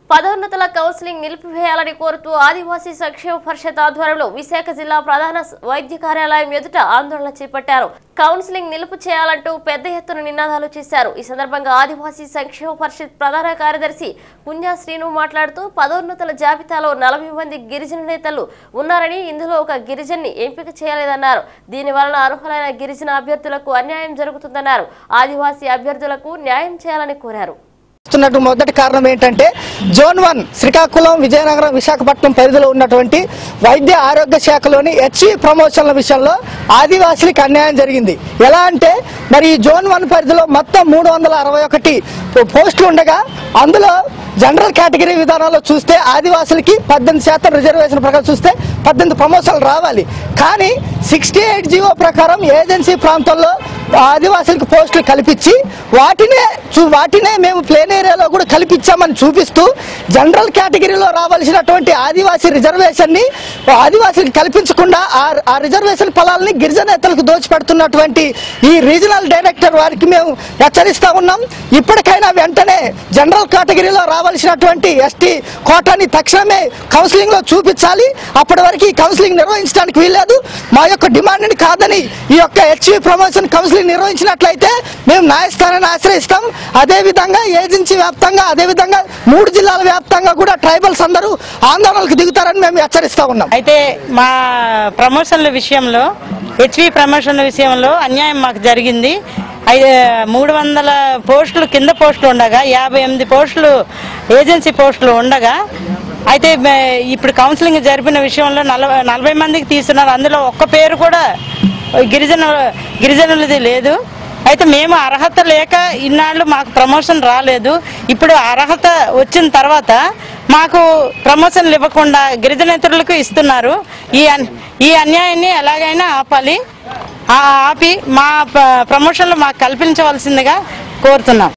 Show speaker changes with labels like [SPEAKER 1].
[SPEAKER 1] పదోన్నతుల counselling నిలిపివేయాలని కోరుతూ ఆదివాసీ సంక్షేమ పరిషత్ ఆధ్వర్యంలో విశాఖ జిల్లా ప్రధాన వైద్య కార్యాలయం ఎదుట ఆందోళన చేపట్టారు కౌన్సిలింగ్ నిలుపు చేయాలంటూ పెద్ద ఎత్తున నినాదాలు చేశారు ఈ సందర్భంగా ఆదివాసీ సంక్షేమ పరిషత్ ప్రధాన కార్యదర్శి పుంజా శ్రీను మాట్లాడుతూ పదోన్నతుల జాబితాలో నలభై మంది గిరిజన నేతలు ఉన్నారని ఇందులో ఒక గిరిజన్ని ఎంపిక చేయలేదన్నారు దీని వలన అర్హులైన గిరిజన అభ్యర్థులకు అన్యాయం జరుగుతుందన్నారు ఆదివాసీ అభ్యర్థులకు న్యాయం చేయాలని కోరారు
[SPEAKER 2] వస్తున్నట్టు మొదటి కారణం ఏంటంటే జోన్ వన్ శ్రీకాకుళం విజయనగరం విశాఖపట్నం పరిధిలో ఉన్నటువంటి వైద్య ఆరోగ్య శాఖలోని హెచ్ఈ ప్రమోషన్ల విషయంలో ఆదివాసులకు అన్యాయం జరిగింది ఎలా అంటే మరి ఈ జోన్ వన్ పరిధిలో మొత్తం మూడు వందల అరవై ఒకటి పోస్టులు ఉండగా అందులో జనరల్ కేటగిరీ విధానంలో చూస్తే ఆదివాసులకి పద్దెనిమిది శాతం రిజర్వేషన్ ప్రకారం చూస్తే పద్దెనిమిది ప్రమోషన్లు రావాలి కానీ సిక్స్టీ ఎయిట్ జీవో ప్రకారం ఏజెన్సీ ప్రాంతంలో ఆదివాసులకు పోస్టులు కల్పించి వాటినే చూ వాటినే మేము ప్లేన్ ఏరియాలో కూడా కల్పించామని చూపిస్తూ జనరల్ కేటగిరీలో రావాల్సినటువంటి ఆదివాసీ రిజర్వేషన్ని ఆదివాసులకు కల్పించకుండా ఆ ఆ రిజర్వేషన్ ఫలాల్ని గిరిజనేతలకు దోచిపెడుతున్నటువంటి ఈ రీజనల్ డైరెక్టర్ వారికి మేము హెచ్చరిస్తా ఉన్నాం ఇప్పటికైనా వెంటనే జనరల్ కేటగిరీలో రావాల్సినటువంటి ఎస్టీ కోటాని తక్షణమే కౌన్సిలింగ్ లో చూపించాలి అప్పటి వరకు ఈ కౌన్సిలింగ్ నిర్వహించడానికి వీల్లేదు మా యొక్క డిమాండ్ని కాదని ఈ యొక్క హెచ్వి ప్రమోషన్ కౌన్సిలింగ్ నిర్వహించినట్లయితే మేము న్యాయస్థానాన్ని ఆశ్రయిస్తాం అదే విధంగా ఏజెన్సీ వ్యాప్తంగా అదే విధంగా మూడు జిల్లాల వ్యాప్తంగా కూడా ట్రైబల్స్ అందరూ ఆందోళనకు దిగుతారని మేము హెచ్చరిస్తా ఉన్నాం
[SPEAKER 3] అయితే మా ప్రమోషన్ల విషయంలో హెచ్వి ప్రమోషన్ల విషయంలో అన్యాయం మాకు జరిగింది ఐ- మూడు వందల పోస్టులు కింద పోస్టులు ఉండగా యాభై ఎనిమిది పోస్టులు ఏజెన్సీ పోస్టులు ఉండగా అయితే మే- ఇప్పుడు కౌన్సిలింగ్ జరిపిన విషయంలో నలభై నలభై మందికి తీసుకున్నారు అందులో ఒక్క పేరు కూడా గిరిజన గిరిజనులది లేదు అయితే మేము అర్హత లేక ఇన్నాళ్ళు మాకు ప్రమోషన్ రాలేదు ఇప్పుడు అర్హత వచ్చిన తర్వాత మాకు ప్రమోషన్లు ఇవ్వకుండా గిరిజనేతరులకు ఇస్తున్నారు ఈ అన్- ఈ అన్యాయాన్ని ఎలాగైనా ఆపాలి ఆ ఆపి మా ప- ప్రమోషన్లు మాకు కల్పించవలసిందిగా కోరుతున్నాం